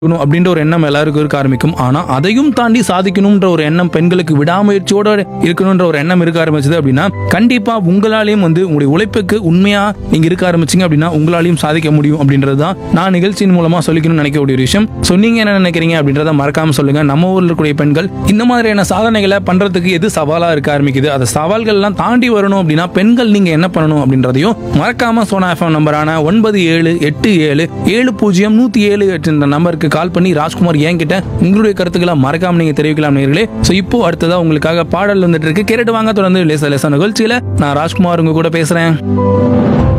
இருக்கணும் அப்படின்ற ஒரு எண்ணம் எல்லாருக்கும் இருக்க ஆரம்பிக்கும் ஆனா அதையும் தாண்டி சாதிக்கணும்ன்ற ஒரு எண்ணம் பெண்களுக்கு விடாமுயற்சியோட இருக்கணும்ன்ற ஒரு எண்ணம் இருக்க ஆரம்பிச்சது அப்படின்னா கண்டிப்பா உங்களாலையும் வந்து உங்களுடைய உழைப்புக்கு உண்மையா நீங்க இருக்க ஆரம்பிச்சீங்க அப்படின்னா உங்களாலையும் சாதிக்க முடியும் அப்படின்றது தான் நான் நிகழ்ச்சியின் மூலமா சொல்லிக்கணும்னு நினைக்கக்கூடிய ஒரு விஷயம் ஸோ நீங்க என்ன நினைக்கிறீங்க அப்படின்றத மறக்காம சொல்லுங்க நம்ம ஊர்ல இருக்கக்கூடிய பெண்கள் இந்த மாதிரியான சாதனைகளை பண்றதுக்கு எது சவாலா இருக்க ஆரம்பிக்குது அந்த சவால்கள் எல்லாம் தாண்டி வரணும் அப்படின்னா பெண்கள் நீங்க என்ன பண்ணணும் அப்படின்றதையும் மறக்காம சோனா எஃப்எம் நம்பரான ஒன்பது ஏழு எட்டு ஏழு ஏழு பூஜ்ஜியம் நூத்தி ஏழு எட்டு இந்த நம்பருக்கு கால் பண்ணி ராஜ்குமார் என்கிட்ட உங்களுடைய கருத்துக்களை மறக்காம நீங்க தெரிவிக்கலாம் நேர்களே ஸோ இப்போ அடுத்ததா உங்களுக்காக பாடல் வந்துட்டு இருக்கு கேட்டுட்டு வாங்க தொடர்ந்து லேசா லேசா நிகழ்ச்சியில நான் ராஜ்குமார் உங்க கூட பேசுறேன்